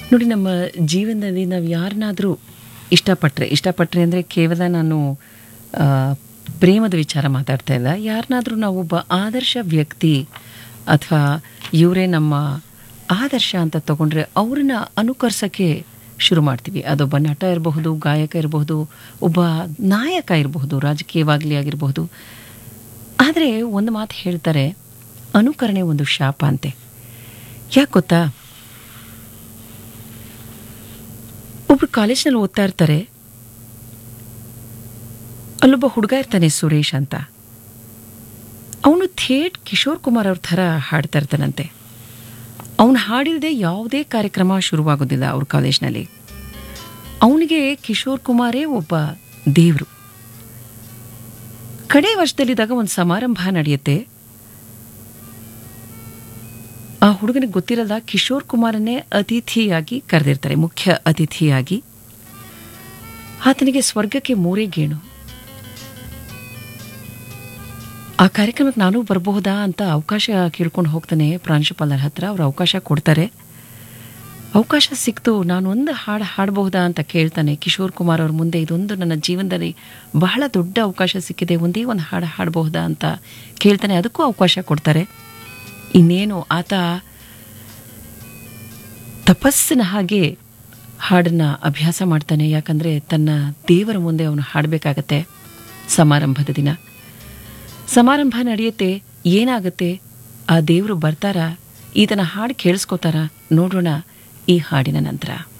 ನೋಡಿ ನಮ್ಮ ಜೀವನದಲ್ಲಿ ನಾವು ಯಾರನ್ನಾದರೂ ಇಷ್ಟಪಟ್ಟರೆ ಇಷ್ಟಪಟ್ಟರೆ ಅಂದರೆ ಕೇವಲ ನಾನು ಆ, ಪ್ರೇಮದ ವಿಚಾರ ಮಾತಾಡ್ತಾ ಇಲ್ಲ ಯಾರನ್ನಾದರೂ ನಾವು ಒಬ್ಬ ಆದರ್ಶ ವ್ಯಕ್ತಿ ಅಥವಾ ಇವರೇ ನಮ್ಮ ಆದರ್ಶ ಅಂತ ತಗೊಂಡ್ರೆ ಅವ್ರನ್ನ ಅನುಕರಿಸೋಕ್ಕೆ ಶುರು ಮಾಡ್ತೀವಿ ಅದೊಬ್ಬ ನಟ ಇರಬಹುದು ಗಾಯಕ ಇರಬಹುದು ಒಬ್ಬ ನಾಯಕ ಇರಬಹುದು ರಾಜಕೀಯವಾಗಲಿ ಆಗಿರಬಹುದು ಆದರೆ ಒಂದು ಮಾತು ಹೇಳ್ತಾರೆ ಅನುಕರಣೆ ಒಂದು ಶಾಪ ಅಂತೆ ಯಾಕೆ ಗೊತ್ತಾ ಒಬ್ರು ಕಾಲೇಜ್ನಲ್ಲಿ ಓದ್ತಾ ಇರ್ತಾರೆ ಅಲ್ಲೊಬ್ಬ ಹುಡುಗ ಇರ್ತಾನೆ ಸುರೇಶ್ ಅಂತ ಅವನು ಥೇಟ್ ಕಿಶೋರ್ ಕುಮಾರ್ ಅವ್ರ ಥರ ಹಾಡ್ತಾ ಇರ್ತಾನಂತೆ ಅವನು ಹಾಡಿಲ್ಲದೆ ಯಾವುದೇ ಕಾರ್ಯಕ್ರಮ ಶುರುವಾಗೋದಿಲ್ಲ ಅವ್ರ ಕಾಲೇಜ್ನಲ್ಲಿ ಅವನಿಗೆ ಕಿಶೋರ್ ಕುಮಾರೇ ಒಬ್ಬ ದೇವರು ಕಡೆ ವರ್ಷದಲ್ಲಿದ್ದಾಗ ಒಂದು ಸಮಾರಂಭ ನಡೆಯುತ್ತೆ ಆ ಹುಡುಗನಿಗೆ ಗೊತ್ತಿರಲ್ಲ ಕಿಶೋರ್ ಕುಮಾರನ್ನೇ ಅತಿಥಿಯಾಗಿ ಕರೆದಿರ್ತಾರೆ ಮುಖ್ಯ ಅತಿಥಿಯಾಗಿ ಆತನಿಗೆ ಸ್ವರ್ಗಕ್ಕೆ ಮೂರೇ ಗೇಣು ಆ ಕಾರ್ಯಕ್ರಮಕ್ಕೆ ನಾನು ಬರಬಹುದಾ ಅಂತ ಅವಕಾಶ ಕೇಳ್ಕೊಂಡು ಹೋಗ್ತಾನೆ ಪ್ರಾಂಶುಪಾಲರ ಹತ್ರ ಅವ್ರು ಅವಕಾಶ ಕೊಡ್ತಾರೆ ಅವಕಾಶ ಸಿಕ್ತು ನಾನು ಒಂದು ಹಾಡು ಹಾಡಬಹುದಾ ಅಂತ ಕೇಳ್ತಾನೆ ಕಿಶೋರ್ ಕುಮಾರ್ ಅವ್ರ ಮುಂದೆ ಇದೊಂದು ನನ್ನ ಜೀವನದಲ್ಲಿ ಬಹಳ ದೊಡ್ಡ ಅವಕಾಶ ಸಿಕ್ಕಿದೆ ಒಂದೇ ಒಂದು ಹಾಡು ಹಾಡಬಹುದಾ ಅಂತ ಕೇಳ್ತಾನೆ ಅದಕ್ಕೂ ಅವಕಾಶ ಕೊಡ್ತಾರೆ ಇನ್ನೇನು ಆತ ತಪಸ್ಸಿನ ಹಾಗೆ ಹಾಡನ್ನ ಅಭ್ಯಾಸ ಮಾಡ್ತಾನೆ ಯಾಕಂದರೆ ತನ್ನ ದೇವರ ಮುಂದೆ ಅವನು ಹಾಡಬೇಕಾಗತ್ತೆ ಸಮಾರಂಭದ ದಿನ ಸಮಾರಂಭ ನಡೆಯುತ್ತೆ ಏನಾಗುತ್ತೆ ಆ ದೇವರು ಬರ್ತಾರಾ ಈತನ ಹಾಡು ಕೇಳಿಸ್ಕೋತಾರ ನೋಡೋಣ ಈ ಹಾಡಿನ ನಂತರ